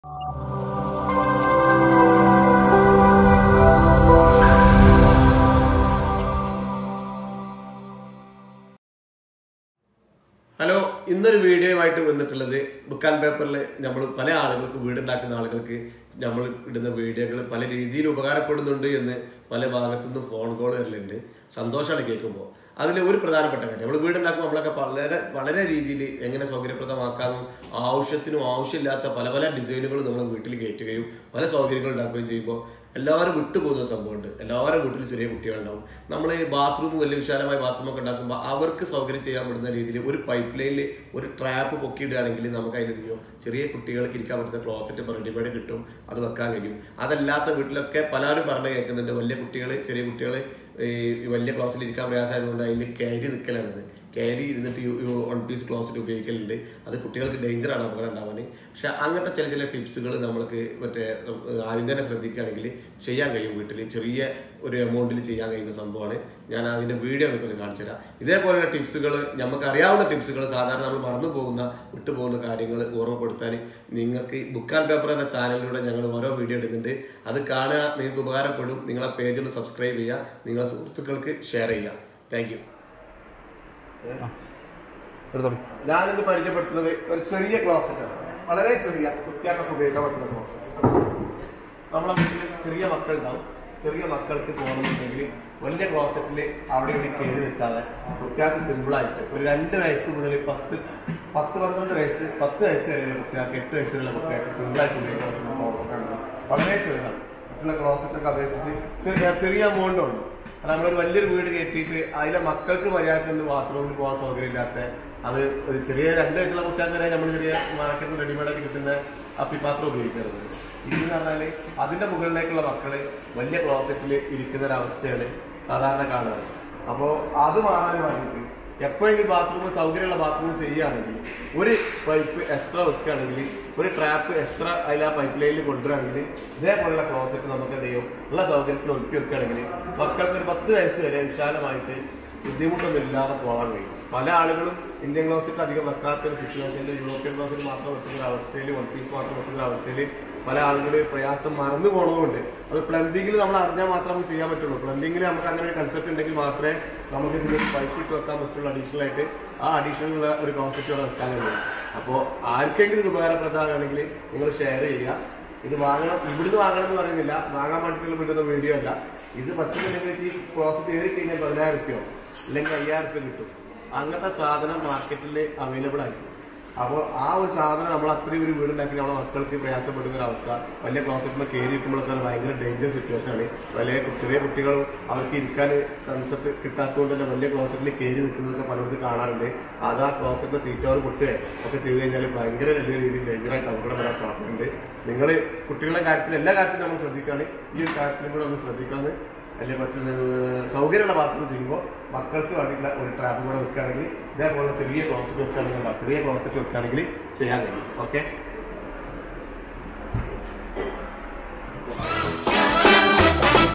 hello ഇന്നൊരു വീഡിയോയുമായിട്ട് വന്നിട്ടുള്ളത് ബുക്ക് ആൻഡ് പേപ്പറിൽ നമ്മൾ പല ആളുകൾക്ക് വീടുണ്ടാക്കുന്ന ആളുകൾക്ക് നമ്മൾ ഇടുന്ന വീഡിയോകൾ പല രീതിയിൽ ഉപകാരപ്പെടുന്നുണ്ട് എന്ന് പല ഭാഗത്തു നിന്ന് ഫോൺ കോൾ വരലുണ്ട് സന്തോഷമാണ് കേൾക്കുമ്പോൾ അതിൽ ഒരു പ്രധാനപ്പെട്ട കാര്യം നമ്മൾ വീടുണ്ടാക്കുമ്പോൾ നമ്മളൊക്കെ വളരെ വളരെ രീതിയിൽ എങ്ങനെ സൗകര്യപ്രദമാക്കാനും ആവശ്യത്തിനും ആവശ്യമില്ലാത്ത പല പല ഡിസൈനുകളും നമ്മൾ വീട്ടിൽ കയറ്റുകയും പല സൗകര്യങ്ങൾ ഉണ്ടാക്കുകയും ചെയ്യുമ്പോൾ എല്ലാവരും വിട്ടുപോകുന്ന സംഭവമുണ്ട് എല്ലാവരും വീട്ടിൽ ചെറിയ കുട്ടികളുണ്ടാവും നമ്മൾ ബാത്റൂം വലിയ വിശാലമായ ബാത്റൂം ഒക്കെ ഉണ്ടാക്കുമ്പോൾ അവർക്ക് സൗകര്യം ചെയ്യാൻ പറ്റുന്ന രീതിയിൽ ഒരു പൈപ്പ് ലൈനിൽ ഒരു ട്രാപ്പ് പൊക്കിയിടുകയാണെങ്കിൽ നമുക്ക് അതിൽ ചെയ്യും ചെറിയ കുട്ടികൾക്ക് ഇരിക്കാൻ പറ്റുന്ന ക്ലോസറ്റ് ഇപ്പോൾ റെഡിമെയ്ഡ് കിട്ടും അത് വെക്കാൻ കഴിയും അതല്ലാത്ത വീട്ടിലൊക്കെ പലരും പറഞ്ഞു കേൾക്കുന്നുണ്ട് വലിയ കുട്ടികൾ ചെറിയ കുട്ടികൾ ഈ വലിയ ക്ലോസിൽ ഇരിക്കാൻ പ്രയാസമായതുകൊണ്ട് അതിൽ കയറി നിൽക്കലാണത് കയറി ഇരുന്നിട്ട് വൺ പീസ് ക്ലോസറ്റ് ഉപയോഗിക്കലുണ്ട് അത് കുട്ടികൾക്ക് ഡേഞ്ചറാണ് അപകടം ഉണ്ടാവാൻ പക്ഷെ അങ്ങനത്തെ ചില ചില ടിപ്സുകൾ നമ്മൾക്ക് മറ്റേ ഉം, ആദ്യം തന്നെ ശ്രദ്ധിക്കുകയാണെങ്കിൽ ചെയ്യാൻ കഴിയും വീട്ടിൽ ചെറിയ ഒരു എമൗണ്ടിൽ ചെയ്യാൻ കഴിയുന്ന സംഭവമാണ് ഞാൻ അതിന്റെ വീഡിയോ നിങ്ങൾക്ക് കാണിച്ചു തരാം ഇതേപോലെയുള്ള ടിപ്സുകൾ നമുക്ക് അറിയാവുന്ന ടിപ്സുകൾ സാധാരണ നമ്മൾ മറന്നു പോകുന്ന വിട്ടുപോകുന്ന കാര്യങ്ങൾ ഓർമ്മപ്പെടുത്താൻ നിങ്ങൾക്ക് ബുക്ക് ആൻഡ് പേപ്പർ എന്ന ചാനലിലൂടെ ഞങ്ങൾ ഓരോ വീഡിയോ ഇടുന്നുണ്ട് അത് കാണുക നിങ്ങൾക്ക് ഉപകാരപ്പെടും നിങ്ങളെ പേജ് ഒന്ന് സബ്സ്ക്രൈബ് ചെയ്യുക നിങ്ങളെ സുഹൃത്തുക്കൾക്ക് ഷെയർ ചെയ്യുക താങ്ക് യു എടുത്തോളൂ ഞാനിന്ന് പരിചയപ്പെടുത്തുന്നത് ഒരു ചെറിയ ക്ലോസറ്റ് ആണ് വളരെ ചെറിയ കുട്ടികൾക്കൊക്കെ ഉപയോഗിക്കാൻ പറ്റുന്ന ക്ലോസറ്റ് നമ്മളെ വീട്ടിൽ ചെറിയ മക്കളുണ്ടാവും ചെറിയ മക്കൾക്ക് പോകണമെന്നുണ്ടെങ്കിൽ വലിയ ക്ലോസറ്റിൽ അവിടെ ഇവിടെ കയറി നിൽക്കാതെ കുട്ടികൾക്ക് സിമ്പിളായിട്ട് ഒരു രണ്ട് വയസ്സ് മുതൽ പത്ത് പത്ത് പന്ത്രണ്ട് വയസ്സ് പത്ത് വയസ്സ് വരെയുള്ള കുട്ടികൾക്ക് എട്ട് വയസ്സ് വരെയുള്ള കുട്ടികൾക്ക് സിമ്പിളായിട്ട് ഉപയോഗിക്കാൻ പറ്റുന്ന ക്ലോസറ്റാണ് വളരെ ചെറുതാണ് മറ്റുള്ള ക്ലോസറ്റൊക്കെ അപേക്ഷിച്ച് ചെറിയ ചെറിയ എമൗണ്ട് ഉണ്ട് കാരണം നമ്മളൊരു വലിയൊരു വീട് കെട്ടിയിട്ട് അതിലെ മക്കൾക്ക് മര്യാദക്ക് ബാത്റൂമിൽ പോകാൻ സൗകര്യമില്ലാത്ത അത് ഒരു ചെറിയ രണ്ട് വയസ്സുള്ള കുട്ടികൾക്ക് വരെ നമ്മൾ ചെറിയ മാർക്കറ്റിൽ റെഡിമെയ്ഡാക്കി കിട്ടുന്ന അപ്പിപാത്രം ഉപയോഗിക്കുന്നത് ഇതെന്ന് പറഞ്ഞാല് അതിന്റെ മുകളിലേക്കുള്ള മക്കള് വലിയ ക്ലോസറ്റിൽ ഇരിക്കുന്ന ഒരു അവസ്ഥയാണ് സാധാരണ കാണുന്നത് അപ്പോ അത് മാറാൻ വേണ്ടിയിട്ട് എപ്പോഴെങ്കിലും ബാത്റൂം സൗകര്യമുള്ള ബാത്റൂം ചെയ്യുകയാണെങ്കിൽ ഒരു പൈപ്പ് എക്സ്ട്രാ വെക്കുകയാണെങ്കിൽ ഒരു ട്രാപ്പ് എക്സ്ട്രാ അതിൽ ആ പൈപ്പ് ലൈനിൽ കൊണ്ടുവരികയാണെങ്കിൽ ഇതേപോലുള്ള ക്ലോസറ്റ് നമുക്ക് എന്ത് ചെയ്യും ഉള്ള സൗകര്യത്തിൽ ഒതുക്കി വെക്കുകയാണെങ്കിൽ മക്കൾക്ക് ഒരു പത്ത് വയസ്സ് വരെ വിശാലമായിട്ട് ബുദ്ധിമുട്ടൊന്നും ഇല്ലാതെ പോകാൻ കഴിയും പല ആളുകളും ഇന്ത്യൻ ക്ലോസറ്റ് അധികം വെക്കാത്ത ഒരു സിറ്റുവേഷനിൽ യൂറോപ്യൻ ക്ലോസറ്റ് മാത്രം വെക്കുന്ന ഒരു അവസ്ഥയിൽ വൺ പീസ് മാത്രം വെക്കുന്ന ഒരു അവസ്ഥയിൽ പല ആളുകൾ പ്രയാസം മറന്നു പോണതുകൊണ്ട് അത് പ്ലംബിങ്ങിൽ നമ്മൾ അറിഞ്ഞാൽ മാത്രമേ നമുക്ക് ചെയ്യാൻ പറ്റുള്ളൂ പ്ലംബിങ്ങിൽ നമുക്ക് അങ്ങനെ ഒരു കൺസെപ്റ്റ് ഉണ്ടെങ്കിൽ മാത്രമേ നമുക്ക് ഇതിൽ പൈപ്പ് ഇട്ട് വെക്കാൻ പറ്റുള്ളൂ അഡീഷണൽ ആയിട്ട് ആ അഡീഷണൽ ഉള്ള ഒരു കോൺസെപ്റ്റ് അവിടെ വെക്കാൻ കഴിയും അപ്പോൾ ആർക്കെങ്കിലും ഇത് ഉപകാരപ്രദമാണെങ്കിൽ നിങ്ങൾ ഷെയർ ചെയ്യുക ഇത് വാങ്ങണം ഇവിടുന്ന് വാങ്ങണം എന്ന് പറയുന്നില്ല വാങ്ങാൻ വേണ്ടിയിട്ടുള്ള വിടുന്ന വീഡിയോ അല്ല ഇത് പറ്റുന്നുണ്ടെങ്കിൽ ഈ കോൺസെപ്റ്റ് കയറി കഴിഞ്ഞാൽ പതിനായിരം റുപ്യോ അല്ലെങ്കിൽ അയ്യായിരം റുപ്യ കിട്ടും അങ്ങനത്തെ സാധനം മാർക്കറ്റിൽ അവൈലബിൾ ആയിരിക്കും അപ്പോൾ ആ ഒരു സാധനം നമ്മൾ അത്രയും ഒരു വീടുണ്ടാക്കി നമ്മുടെ മക്കൾക്ക് പ്രയാസപ്പെടുന്ന ഒരു അവസ്ഥ വലിയ ക്ലോസറ്റിൽ കയറി ഇരിക്കുമ്പോഴൊക്കെ അത് ഭയങ്കര ഡേഞ്ചർ സിറ്റുവേഷൻ ആണ് വലിയ കു- ചെറിയ കുട്ടികളും അവർക്ക് ഇരിക്കാൻ കൺസെപ്റ്റ് കിട്ടാത്തതുകൊണ്ട് തന്നെ വലിയ ക്ലോസറ്റിൽ കയറി നിൽക്കുന്നതൊക്കെ പലയിടത്തും കാണാറുണ്ട് അത് ആ ക്ലോസറ്റിന്റെ സീറ്റ് അവർ പൊട്ടുകയോ ഒക്കെ ചെയ്ത് കഴിഞ്ഞാൽ ഭയങ്കര വലിയ രീതിയിൽ ഡേഞ്ചറായിട്ട് അപകടം വരാൻ സാധ്യതയുണ്ട് നിങ്ങൾ കുട്ടികളുടെ കാര്യത്തിൽ എല്ലാ കാര്യത്തിലും നമ്മൾ ശ്രദ്ധിക്കുകയാണ് ഈ ഒരു കാര്യത്തിലും കൂടെ ഒന്ന് ശ്രദ്ധിക്കാമെന്ന് അല്ലെങ്കിൽ മറ്റൊരു സൗകര്യമുള്ള ബാത്റൂം ചെയ്യുമ്പോൾ മക്കൾക്ക് വേണ്ടിയിട്ടുള്ള ഒരു ട്രാപ്പ് കൂടെ വെക്കുകയാണെങ്കിൽ ഇതേപോലെ ചെറിയ ക്ലോസറ്റ് വെക്കുകയാണെങ്കിൽ ചെറിയ ക്ലോസറ്റ് വെക്കുകയാണെങ്കിൽ ചെയ്യാൻ കഴിയും ഓക്കെ